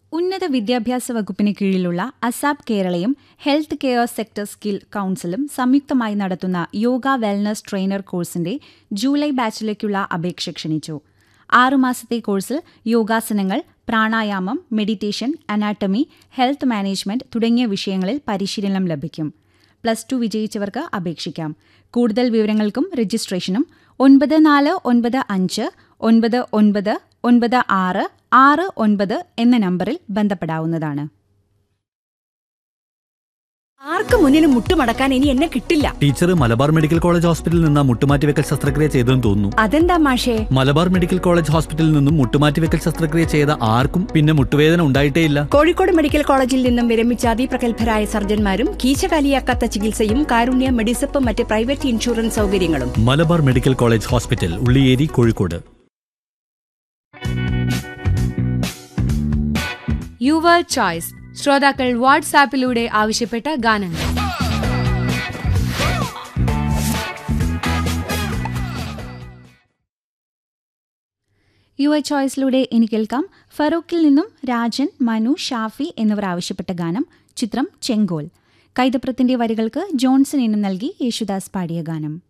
ഉന്നത വിദ്യാഭ്യാസ വകുപ്പിന് കീഴിലുള്ള അസാപ് കേരളയും ഹെൽത്ത് കെയർ സെക്ടർ സ്കിൽ കൌൺസിലും സംയുക്തമായി നടത്തുന്ന യോഗ വെൽനസ് ട്രെയിനർ കോഴ്സിന്റെ ജൂലൈ ബാച്ചിലേക്കുള്ള അപേക്ഷ ക്ഷണിച്ചു ആറുമാസത്തെ കോഴ്സിൽ യോഗാസനങ്ങൾ പ്രാണായാമം മെഡിറ്റേഷൻ അനാട്ടമി ഹെൽത്ത് മാനേജ്മെന്റ് തുടങ്ങിയ വിഷയങ്ങളിൽ പരിശീലനം ലഭിക്കും പ്ലസ് ടു വിജയിച്ചവർക്ക് അപേക്ഷിക്കാം കൂടുതൽ വിവരങ്ങൾക്കും രജിസ്ട്രേഷനും ഒൻപത് നാല് ഒൻപത് അഞ്ച് ഒൻപത് ഒൻപത് ഒൻപത് ആറ് ആറ് ഒൻപത് എന്ന നമ്പറിൽ ബന്ധപ്പെടാവുന്നതാണ് ആർക്ക് മുന്നിലും മുട്ടുമടക്കാൻ ഇനി എന്നെ കിട്ടില്ല ടീച്ചർ മലബാർ മെഡിക്കൽ കോളേജ് ഹോസ്പിറ്റലിൽ നിന്ന് മുട്ടുമാറ്റിവെക്കൽ ശസ്ത്രക്രിയ ചെയ്തെന്ന് തോന്നുന്നു അതെന്താ മാഷേ മലബാർ മെഡിക്കൽ കോളേജ് ഹോസ്പിറ്റലിൽ നിന്നും മുട്ടുമാറ്റിവെക്കൽ ശസ്ത്രക്രിയ ചെയ്ത ആർക്കും പിന്നെ മുട്ടുവേദന ഉണ്ടായിട്ടേയില്ല കോഴിക്കോട് മെഡിക്കൽ കോളേജിൽ നിന്നും വിരമിച്ച അതിപ്രഗത്ഭരായ സർജന്മാരും കീശകാലിയാക്കാത്ത ചികിത്സയും കാരുണ്യ മെഡിസപ്പും മറ്റ് പ്രൈവറ്റ് ഇൻഷുറൻസ് സൗകര്യങ്ങളും Malabar medical college hospital Ulliyeri Kozhikode your choice ശ്രോതാക്കൾ വാട്സാപ്പിലൂടെ ആവശ്യപ്പെട്ട ഗാനങ്ങൾ യുവ ചോയ്സിലൂടെ ഇനി കേൾക്കാം ഫറൂഖിൽ നിന്നും രാജൻ മനു ഷാഫി എന്നിവർ ആവശ്യപ്പെട്ട ഗാനം ചിത്രം ചെങ്കോൽ കൈതപ്രത്തിന്റെ വരികൾക്ക് ജോൺസൺ ഇനം നൽകി യേശുദാസ് പാടിയ ഗാനം